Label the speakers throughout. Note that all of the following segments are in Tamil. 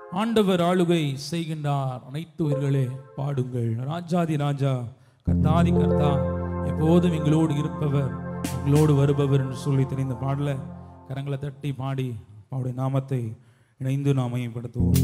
Speaker 1: ஆண்டவர் ஆளுகை செய்கின்றார் அனைத்து உயிர்களே பாடுங்கள் ராஜாதி ராஜா கர்த்தாதி கர்த்தா எப்போதும் எங்களோடு இருப்பவர் எங்களோடு வருபவர் என்று சொல்லி தெரிந்த பாடல கரங்களை தட்டி பாடி அவருடைய நாமத்தை இணைந்து நாம் மையப்படுத்துவோம்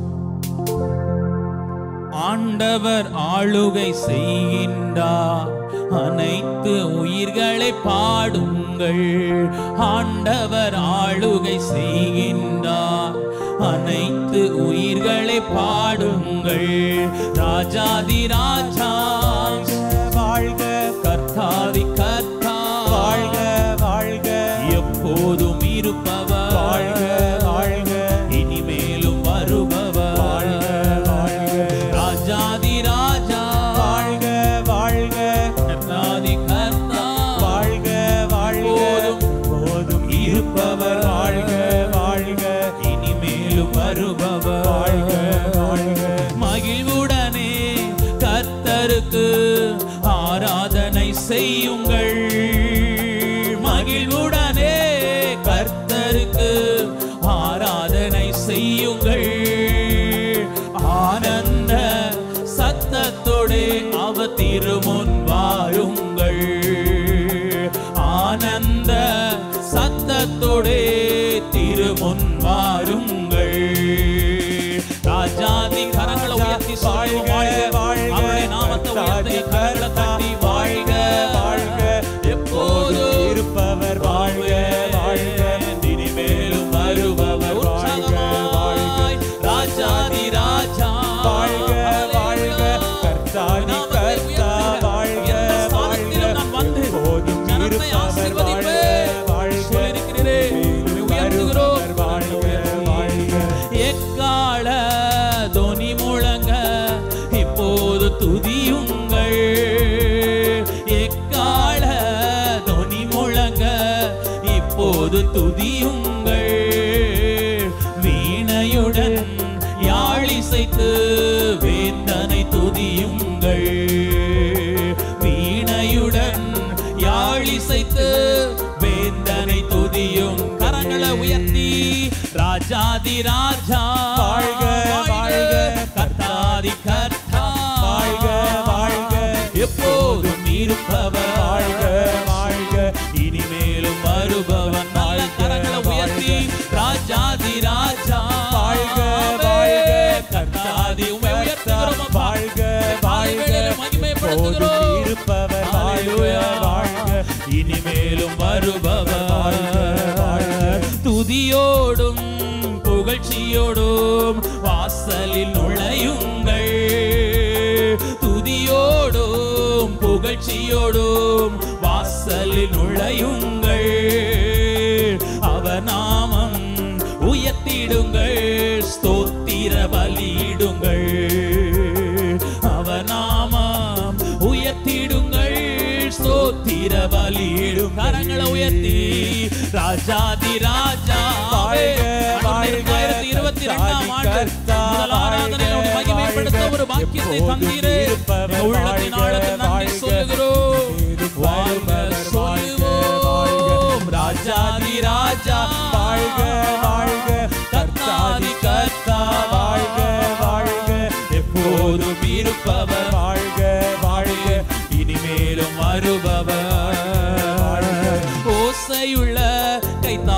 Speaker 1: ஆண்டவர் ஆளுகை செய்கின்றார் அனைத்து உயிர்களை பாடுங்கள் ஆண்டவர் ஆளுகை செய்கின்றார் அனைத்து உயிர்களை பாடுங்கள் ராஜாதி ராஜா
Speaker 2: வாழ்க
Speaker 1: கர்த்தாதி கர்த்தா
Speaker 2: வாழ்க வாழ்க
Speaker 1: எப்போதும் இருப்பவர்
Speaker 2: வாழ்க வாழ்க
Speaker 1: இனிமேலும் வருபவர்
Speaker 2: வாழ்க வாழ்க
Speaker 1: ராஜாதி ராஜா
Speaker 2: வாழ்க வாழ்க
Speaker 1: கர்த்தாதி கர்த்தா
Speaker 2: வாழ்க வாழ்க போதும் இருப்பவர் வாழ்க வாழ்க
Speaker 1: இனிமேலும் வருபவர்
Speaker 2: வாழ்க வாழ்க
Speaker 1: மகிழ்வுடனே கர்த்தருக்கு ஆராதனை செய்யுங்கள் மகிழ்வுடனே கர்த்தருக்கு ஆராதனை செய்யுங்கள் ஆனந்த சத்தத்தோடே அவ திருமுன் வாருங்கள் ஆனந்த சத்தத்தோடே திருமுன் வாருங்கள் ராஜாதி கரங்களை உயர்த்தி சொல்லுவோம் வாழ்க
Speaker 2: வாழ்க
Speaker 1: அவருடைய நாமத்தை உயர்த்தி கரங்களை தட்டி வாழ்க
Speaker 2: வாழ்க
Speaker 1: எப்போதும்
Speaker 2: இருப்பவர் வாழ்க வாழ்க
Speaker 1: இனிமேலும் வருபவர் உற்சாகமாய் ராஜாதி ராஜா
Speaker 2: வாழ்க வாழ்க கர்த்தாதி
Speaker 1: நாமத்தை
Speaker 2: கர்த்தா
Speaker 1: உயர்த்துக.
Speaker 2: வாழ்க
Speaker 1: எந்த ஸ்தானத்திலும் நான் வந்து
Speaker 2: போதும்
Speaker 1: ஜனத்தை
Speaker 2: இருப்பவர்
Speaker 1: ஆசீர்வதிப்பேன்.
Speaker 2: வாழ்க
Speaker 1: சொல்லியிருக்கிறீரே.
Speaker 2: மேலும்
Speaker 1: உயர்த்துகிறோம்.
Speaker 2: வருபவர் வாழ்க வாழ்க
Speaker 1: எக்கால தொனி முழங்க இப்போது துதியுங்கள் எக்கால தொனி முழங்க இப்போது துதியுங்கள் வீணையுடன் யாழிசைத்து வேந்தனை துதியுங்கள் வீணையுடன் யாழிசைத்து வேந்தனை துதியும் கரங்களை உயர்த்தி ராஜாதி ராஜா
Speaker 2: வாழ்க, வாழ்க,
Speaker 1: கர்த்தாதி கர்த்தா
Speaker 2: வாழ்க, வாழ்க,
Speaker 1: எப்போதும் இருப்பவர்
Speaker 2: வாழ்க வாழ்க
Speaker 1: இனிமேலும் வருபவன் நல்ல கரங்களை உயர்த்தி ராஜாதி ராஜா
Speaker 2: வாழ்க, வாழ்க,
Speaker 1: கர்த்தாதி உமை உயர்த்துகிறோம் அப்பா.
Speaker 2: வாழ்க
Speaker 1: காலை
Speaker 2: வாழ்க
Speaker 1: வேளையிலே மகிமைப்படுத்துகிறோம்.
Speaker 2: போதும் இருப்பவர் வாழ்க
Speaker 1: ஹalleluya.
Speaker 2: வாழ்க
Speaker 1: இனிமேலும் வருபவர்
Speaker 2: வாழ்க, வாழ்க.
Speaker 1: துதியோடும் புகழ்ச்சியோடும் வாசலில் நுழையுங்கள் துதியோடும் புகழ்ச்சியோடும் வாசலில் நுழையுங்கள் அவர் நாமம் உயர்த்திடுங்கள் ஸ்தோத்திர பலியிடுங்கள் அவர் நாமம் உயர்த்திடுங்கள் ஸ்தோத்திர பலியிடும் கரங்களை உயர்த்தி ராஜாதி ராஜா
Speaker 2: வாழ்க, வாழ்க,
Speaker 1: இரண்டாயிரத்தி இருபத்தி ரெண்டாம் ஆண்டு
Speaker 2: கர்த்தா,
Speaker 1: முதல் ஆராதனையில் உம்மை
Speaker 2: வாழ்க,
Speaker 1: மகிமைப்படுத்த ஒரு பாக்கியத்தை
Speaker 2: எப்போதும்
Speaker 1: தந்தீரே
Speaker 2: இருப்பவர்
Speaker 1: எங்கள் உள்ளத்தின்
Speaker 2: வாழ்க,
Speaker 1: ஆழத்தில் நன்றி
Speaker 2: வாழ்க.
Speaker 1: சொல்லுகிறோம்
Speaker 2: மேலும்
Speaker 1: வாழ்க
Speaker 2: வருபவர்
Speaker 1: சொல்லுவோம் ராஜாதி ராஜா
Speaker 2: வாழ்க வாழ்க
Speaker 1: கர்த்தாதி கர்த்தா
Speaker 2: வாழ்க வாழ்க
Speaker 1: எப்போதும் இருப்பவர்
Speaker 2: வாழ்க வாழ்க
Speaker 1: இனிமேலும் வருபவர் ஓசையுள்ள கைத்தா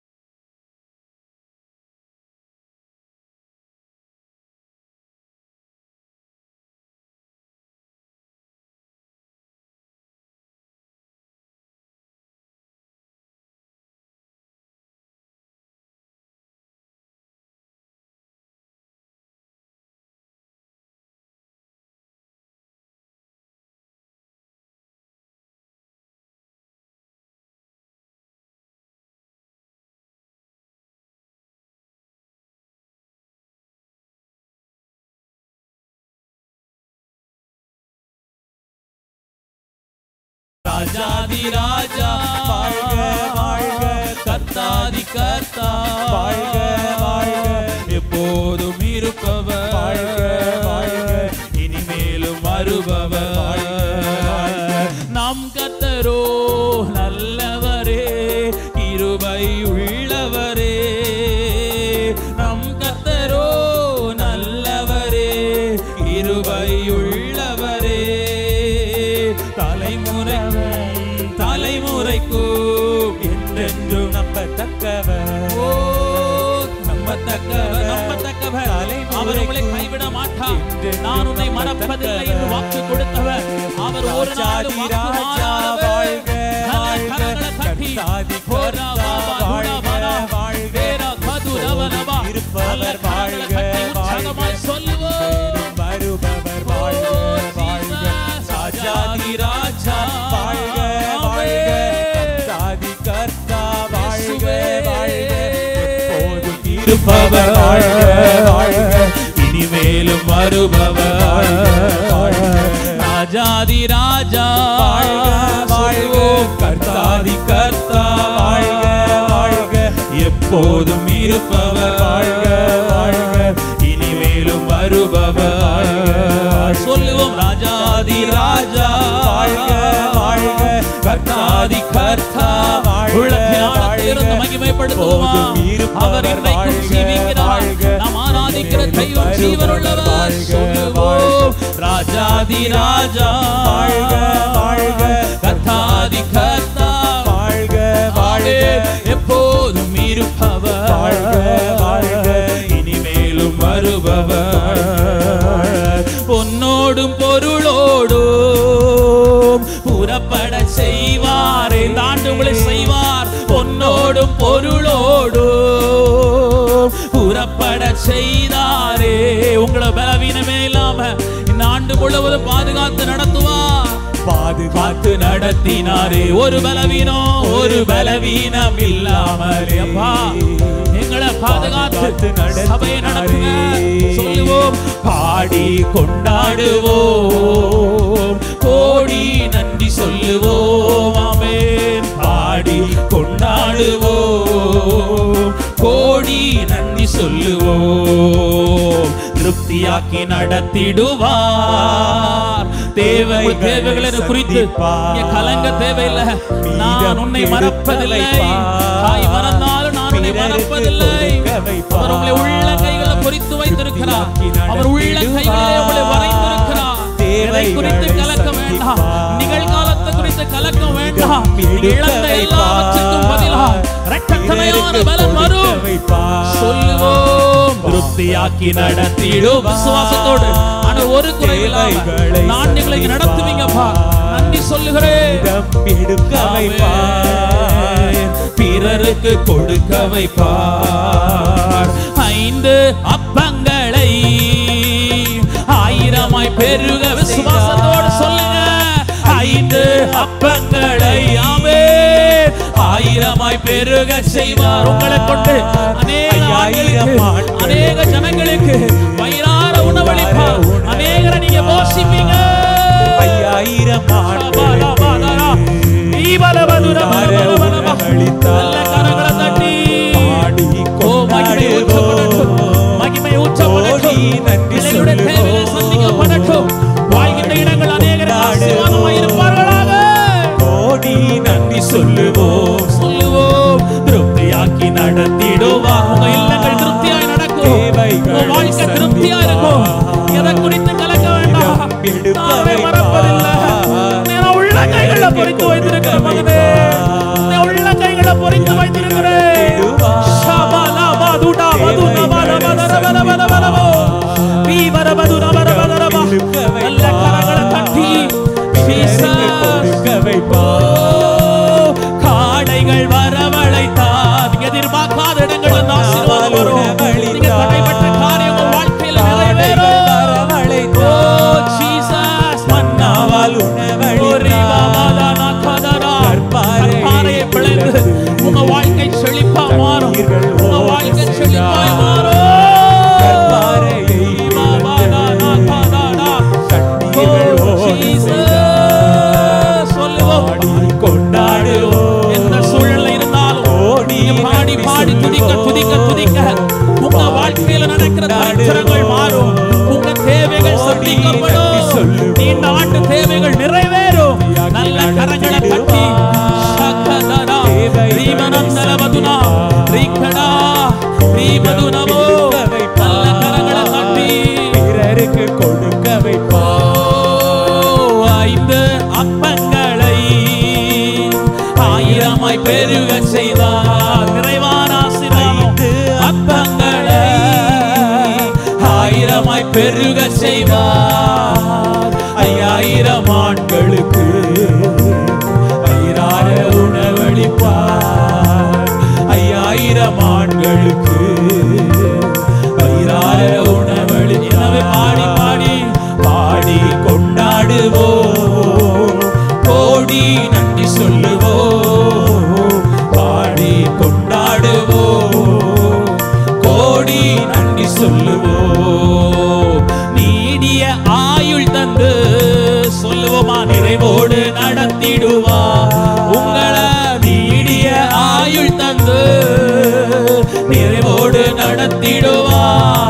Speaker 1: ராஜாதி ராஜா
Speaker 2: வாழ்க, வாழ்க,
Speaker 1: கர்த்தாதி கர்த்தா
Speaker 2: வாழ்க, வாழ்க,
Speaker 1: எப்போதும் இருப்பவர்
Speaker 2: வாழ்க, வாழ்க,
Speaker 1: இனிமேலும் வருபவர்
Speaker 2: வாழ்க.
Speaker 1: நம் கத்தரோ நல்லவரே கிருபை உள்ளவரே நம் கத்தரோ
Speaker 2: நம்பத்தக்கவர்
Speaker 1: ஓ நம்பத்தக்கவர் நம்பத்தக்கவர் அவர் உங்களை கைவிட மாட்டார் நான் உன்னை மறப்பதில்லை என்று வாக்கு கொடுத்தவர் அவர் ஒரு நாள் வாக்கு மாறாதவர் நல்ல கரங்களை தட்டி போரா பாபா துடா பரா வேரா கது ரவனவா நல்ல கரங்களை தட்டி உற்சாகமாய் சொல்லுவோம்
Speaker 2: வருபவர் வாழ்க வாழ்க ராஜாதி ராஜா வாழ்க வாழ்க கர்த்தாதி கர்த்தா வாழ்க வாழ்க எப்போதும் இருப்பவர் வாழ்க வாழ்க இனிமேலும் வருபவர் வாழ்க வாழ்க
Speaker 1: ராஜாதி ராஜா
Speaker 2: வாழ்க வாழ்க கர்த்தாதி கர்த்தா வாழ்க வாழ்க எப்போதும் இருப்பவர் வாழ்க வாழ்க இனிமேலும் வருபவர் வாழ்க
Speaker 1: சொல்லுவோம் ராஜாதி ராஜா
Speaker 2: வாழ்க வாழ்க கர்த்தாதி கர்த்தா
Speaker 1: உள்ளத்திலிருந்து மகிமைப்படுத்துவோமா அவர் இன்றைக்கும் ஜீவிக்கிறார் நாம் ஆராதிக்கிற தெய்வம் ஜீவனுள்ளவர் சொல்லுவோம் ராஜாதி ராஜா
Speaker 2: வாழ்க வாழ்க
Speaker 1: கர்த்தாதி கர்த்தா
Speaker 2: வாழ்க வாழ்க
Speaker 1: எப்போதும் இருப்பவர்
Speaker 2: வாழ்க வாழ்க இனிமேலும் வருபவர்
Speaker 1: பொன்னோடும் பொருளோடும் புறப்பட செய்வார் இந்த ஆண்டு உங்களை செய்வார் பொன்னோடும் பொருளோடும் புறப்பட செய்தாரே உங்களை பலவீனமே இல்லாம இந்த ஆண்டு முழுவதும் பாதுகாத்து நடத்துவார்
Speaker 2: பாதுகாத்து
Speaker 1: நடத்தினாரே ஒரு பலவீனம் ஒரு பலவீனம் இல்லாமலே அப்பா எங்களை பாதுகாத்து சபையை நடத்துங்க சொல்லுவோம்
Speaker 2: பாடி கொண்டாடுவோம்
Speaker 1: கோடி நன்றி சொல்லுவோம் ஆமென் பாடி கொண்டாடுவோம் கோடி நன்றி சொல்லுவோம் திருப்தியாக்கி நடத்திடுவார் தேவை தேவைகளை குறித்து இங்க கலங்க தேவையில்லை நான் உன்னை மறப்பதில்லை தாய் மறந்தாலும் நான் உன்னை மறப்பதில்லை அவர் உங்களை உள்ள கைகளை குறித்து வைத்திருக்கிறார் அவர் உள்ள கைகளிலே உங்களை வரைந்திருக்கிறார் எதை குறித்து கலக்க வேண்டாம் நிகழ்காலத்தை குறித்து கலக்க வேண்டாம் நீங்க இழந்த எல்லாவற்றுக்கும் பதிலா இரட்டத்தனையான பலம் வரும் சொல்லுவோம் திருப்தியாக்கி நடத்திடும் விசுவாசத்தோடு ஆனா ஒரு குறை இல்லாம நான் நீங்களை இங்க நடத்துவீங்கப்பா நன்றி சொல்லுகிறேன்
Speaker 2: எடுக்க வைப்பார்
Speaker 1: பிறருக்கு கொடுக்க வைப்பார் ஐந்து அப்பங்களை ஆயிரமாய் பெருக விசுவாசத்தோடு சொல்லுங்க ஐந்து அப்பங்களை ஆமே ஆயிரமாய் பெருக செய்வார் உங்களை கொண்டு அநேக
Speaker 2: ஐயாயிரம்
Speaker 1: ஆண்களுக்கு,
Speaker 2: ஆண்கள்.
Speaker 1: அநேக ஜனங்களுக்கு வயிறார உணவளிப்பார் அநேகரை நீங்க போஷிப்பீங்க
Speaker 2: ஐயாயிரம்
Speaker 1: பாலா, பாலா, தீபலவதுர பலபலபலப. நல்ல கரங்களை தட்டி
Speaker 2: பாடி
Speaker 1: ஓ, மகிமை ஊற்றப்படட்டும். மகிமை ஊற்றப்படட்டும்.
Speaker 2: நன்றி
Speaker 1: பிள்ளைகளுடைய தேவைகள் சந்திக்கப்படட்டும். வாழ்கின்ற இடங்கள் அநேகருக்கு ஆசீர்வாதமாய் இருப்பார்களாக.
Speaker 2: கோடி நன்றி சொல்லுவோம்
Speaker 1: சொல்லுவோம் திருப்தியாக்கி நடத்திடுவார் உங்க இல்லங்கள் திருப்தியாய் நடக்கும் உங்க வாழ்க்கை திருப்தியா இருக்கும் எதை குறித்து கலக்க வேண்டாம் நாமே மறப்பதில்லை உன்னை உள்ள கைகளை பொறித்து வைத்திருக்கிற மகனே உன்னை உள்ள கைகளை பொறித்து வைத்திருக்கிறேன் ஷபலா பதுடா பதுடா பல பதர பல பல பலவோ பீவர பதுரா பர பதர பா நல்ல கரங்களை தட்டி ஜீசஸ் காடைகள் வரவழைத்தார் நீங்க எதிர்பார்க்காத இடங்கள்ல இருந்து ஆசீர்வாதம் வரும் நீங்க தடைப்பட்ட காரியம் உங்க வாழ்க்கையில நிறைவேறும் ஓ ஜீசஸ் மன்னாவால் உணவளித்தார் கற்பாறையை பிளந்து உங்க வாழ்க்கை செழிப்பா மாறும் உங்க வாழ்க்கை செழிப்பாய் மாறும் பாபாடா, நாகாடாடா. ஓ, ஜீசஸ். சொல்லுவோம்
Speaker 2: கொண்டாடுவோம்
Speaker 1: எந்த சூழல்ல இருந்தாலும் நீங்க பாடி பாடி துதிக்க துதிக்க துதிக்க உங்க வாழ்க்கையில நடக்கிற தரித்திரங்கள் மாறும் உங்க தேவைகள் சந்திக்கப்படும் நீண்ட ஆண்டு தேவைகள் நிறைவேறும் நல்ல கரங்களை தட்டி சகதரா ரீமனந்தரவதுனா ரீகடா ரீமதுனவோ நல்ல கரங்களை தட்டி
Speaker 2: பிறருக்கு கொடுக்க வைப்பார்
Speaker 1: ஓ, ஐந்து அப்பங்களை ஆயிரமாய் பெருக செய்தார் நிறைவா
Speaker 2: பெருக செய்வார் ஐயாயிரம் ஆண்களுக்கு ஐயார உணவளிப்பார் ஐயாயிரம் ஆண்களுக்கு ஐயார உணவளி எனவே பாடி பாடி பாடி கொண்டாடுவோம் கோடி நன்றி சொல்லுவோம் பாடி கொண்டாடுவோம் கோடி நன்றி சொல்லுவோம் நீடிய ஆயுள் தந்து சொல்லுவோமா நிறைவோடு நடத்திடுவா உங்களை நீடிய ஆயுள் தந்து நிறைவோடு நடத்திடுவா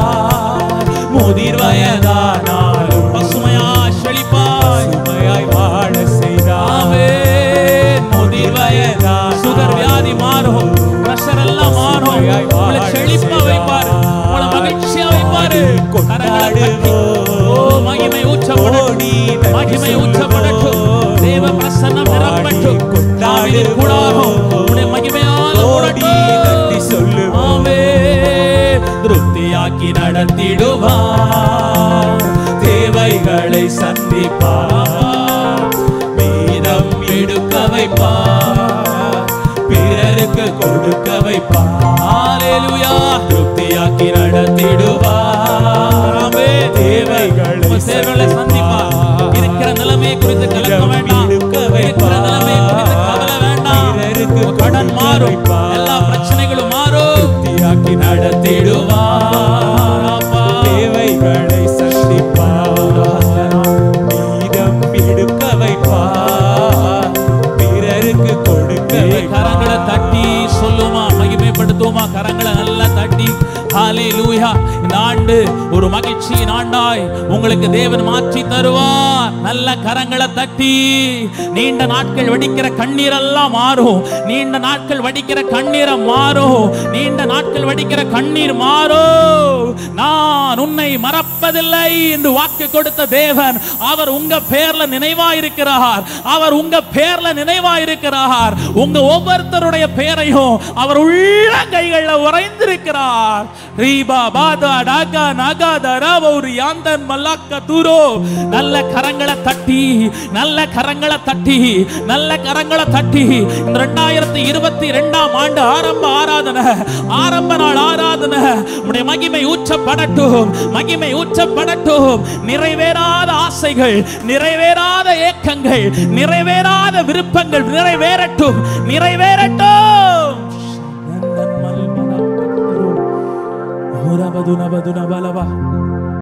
Speaker 2: முதிர் வயதானாலும் பசுமையாய் செழிப்பாய் சுமையாய் வாழ செய்தாவே முதிர் வயதா சுகர் வியாதி மாறும் பிரஷர் எல்லாம் மாறும் உங்களை செழிப்பா வைப்பாரு உங்களை மகிழ்ச்சியா வைப்பாரு கரங்களை தட்டி, ஓ மகிமை ஊற்றப்படட்டும் மகிமை ஊற்றப்படட்டும் தேவ பிரசன்னம் நிரப்பட்டும் தாவீதின் கூடாரம் உடைய மகிமையால் மூடட்டும். ஆமே திருப்தியாக்கி நடத்திடுவார் தேவைகளை சந்திப்பார் மீதம் எடுக்க வைப்பார் பிறருக்கு கொடுக்க வைப்பார் ஹalleluya திருப்தியாக்கி நடத்திடுவார் ஆமே தேவைகளை
Speaker 1: உங்க தேவைகளை சந்திப்பார் இருக்கிற நிலைமையை குறித்து கலங்க வேண்டாம் இருக்கிற நிலைமையை குறித்து கவலை வேண்டாம் உங்க கடன் மாறும் எல்லா பிரச்சனைகளும் மாறும்
Speaker 2: திருப்தியாக்கி நடத்திடுவார்
Speaker 1: அப்பா.
Speaker 2: தேவைகளை சந்திப்பார் மீதம் எடுக்க வைப்பார் பிறருக்கு கொடுக்க
Speaker 1: ஏய், கரங்களை தட்டி சொல்லுமா மகிமைப்படுத்துவோமா கரங்களை நல்லா தட்டி ஹalleluya இந்த ஆண்டு ஒரு மகிழ்ச்சியின் ஆண்டாய் உங்களுக்கு தேவன் மாற்றி தருவார் நல்ல கரங்களை தட்டி நீண்ட நாட்கள் வடிக்கிற கண்ணீர் எல்லாம் மாறும் நீண்ட நாட்கள் வடிக்கிற கண்ணீரை மாறும் நீண்ட நாட்கள் வடிக்கிற கண்ணீர் மாறும் நான் உன்னை மறப்பதில்லை என்று வாக்கு கொடுத்த தேவன் அவர் உங்க பேர்ல நினைவா இருக்கிறார் அவர் உங்க பேர்ல நினைவா இருக்கிறார் உங்க ஒவ்வொருத்தருடைய பெயரையும் அவர் உள்ள கைகள்ல உறைந்திருக்கிறார் ரீபா பாதா டாகா நாகா தராவ ஒரு யாந்தன் மல்லாக்க தூரோ நல்ல கரங்களை தட்டி நல்ல கரங்களை தட்டி நல்ல கரங்களை தட்டி இந்த ரெண்டாயிரத்தி இருபத்தி ரெண்டாம் ஆண்டு ஆரம்ப ஆராதனை ஆரம்ப நாள் ஆராதனை உடைய மகிமை ஊற்றப்படட்டும் மகிமை ஊற்றப்படட்டும் நிறைவேறாத ஆசைகள் நிறைவேறாத ஏக்கங்கள் நிறைவேறாத விருப்பங்கள் நிறைவேறட்டும் நிறைவேறட்டும் ஓரபதுனபதுனபலவா